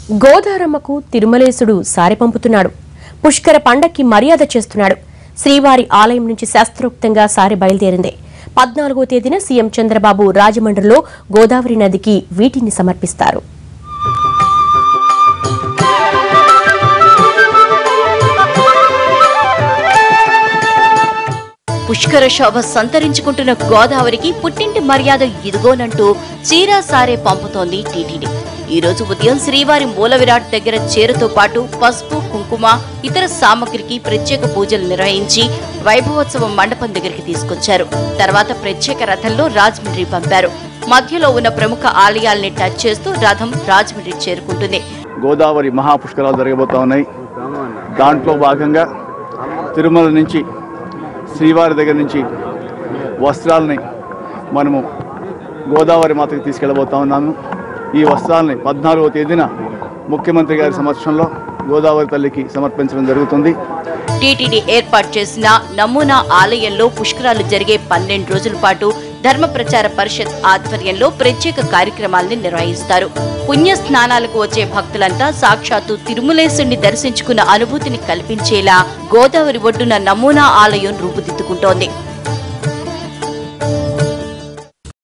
గోదారమ్మకు తిరుమలేశుడు సారి పంపుతున్నాడు పుష్కర పండక్కి మర్యాద చేస్తున్నాడు శ్రీవారి ఆలయం నుంచి శాస్త్రోక్తంగా సారి బయలుదేరింది పద్నాలుగో తేదీన సీఎం చంద్రబాబు రాజమండ్రిలో గోదావరి నదికి వీటిని సమర్పిస్తారు పుష్కర శోభ సంతరించుకుంటున్న గోదావరికి పుట్టింటి మర్యాద ఇదిగోనంటూ చీరా సారే పంపుతోంది టీటీడీ ఈ రోజు ఉదయం శ్రీవారి మూల విరాట్ దగ్గర చీరతో పాటు పసుపు కుంకుమ ఇతర సామగ్రికి ప్రత్యేక పూజలు నిర్వహించి వైభవోత్సవం మండపం దగ్గరికి తీసుకొచ్చారు తర్వాత ప్రత్యేక రథంలో రాజమండ్రి పంపారు మధ్యలో ఉన్న ప్రముఖ ఆలయాల్ని టచ్ చేస్తూ రథం రాజమండ్రి చేరుకుంటుంది గోదావరి మహాపుష్కరాలు జరగబోతా ఉన్నాయి దాంట్లో భాగంగా తిరుమల నుంచి శ్రీవారి దగ్గర నుంచి వస్త్రాలని మనము గోదావరి మాతకి తీసుకెళ్ళబోతా ఉన్నాము ఈ వస్త్రాలని పద్నాలుగవ తేదీన ముఖ్యమంత్రి గారి సమక్షంలో గోదావరి తల్లికి సమర్పించడం జరుగుతుంది టీటీడీ ఏర్పాటు చేసిన నమూనా ఆలయంలో పుష్కరాలు జరిగే పన్నెండు రోజుల పాటు ధర్మ ప్రచార పరిషత్ ఆధ్వర్యంలో ప్రత్యేక కార్యక్రమాల్ని నిర్వహిస్తారు పుణ్య స్నానాలకు వచ్చే భక్తులంతా సాక్షాత్తు తిరుమలేశుణ్ణి దర్శించుకున్న అనుభూతిని కల్పించేలా గోదావరి ఒడ్డున నమూనా ఆలయం రూపుదిద్దుకుంటోంది